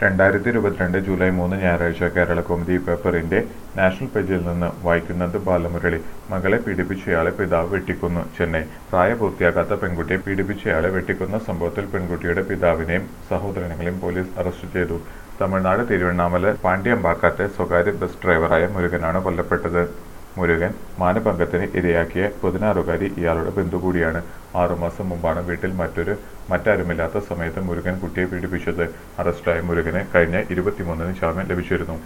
രണ്ടായിരത്തി ഇരുപത്തിരണ്ട് ജൂലൈ മൂന്ന് ഞായറാഴ്ച കേരള കൗമുദി പേപ്പറിന്റെ നാഷണൽ പേജിൽ നിന്ന് വായിക്കുന്നത് ബാലമുരളി മകളെ പീഡിപ്പിച്ചയാളെ പിതാവ് വെട്ടിക്കൊന്നു ചെന്നൈ പ്രായപൂർത്തിയാകാത്ത പെൺകുട്ടിയെ പീഡിപ്പിച്ചയാളെ വെട്ടിക്കൊന്ന സംഭവത്തിൽ പെൺകുട്ടിയുടെ പിതാവിനെയും സഹോദരങ്ങളെയും പോലീസ് അറസ്റ്റ് ചെയ്തു തമിഴ്നാട് തിരുവണ്ണാമല പാണ്ഡ്യമ്പാക്കത്തെ സ്വകാര്യ ബസ് ഡ്രൈവറായ മുരുകനാണ് കൊല്ലപ്പെട്ടത് മുരുകൻ മാനഭംഗത്തിന് ഇരയാക്കിയ പതിനാറുകാരി ഇയാളുടെ ബന്ധു കൂടിയാണ് ആറുമാസം മുമ്പാണ് വീട്ടിൽ മറ്റൊരു മറ്റാരുമില്ലാത്ത സമയത്ത് മുരുകൻ കുട്ടിയെ പീഡിപ്പിച്ചത് അറസ്റ്റായ മുരുകന് കഴിഞ്ഞ ഇരുപത്തിമൂന്നിന് ജാമ്യം ലഭിച്ചിരുന്നു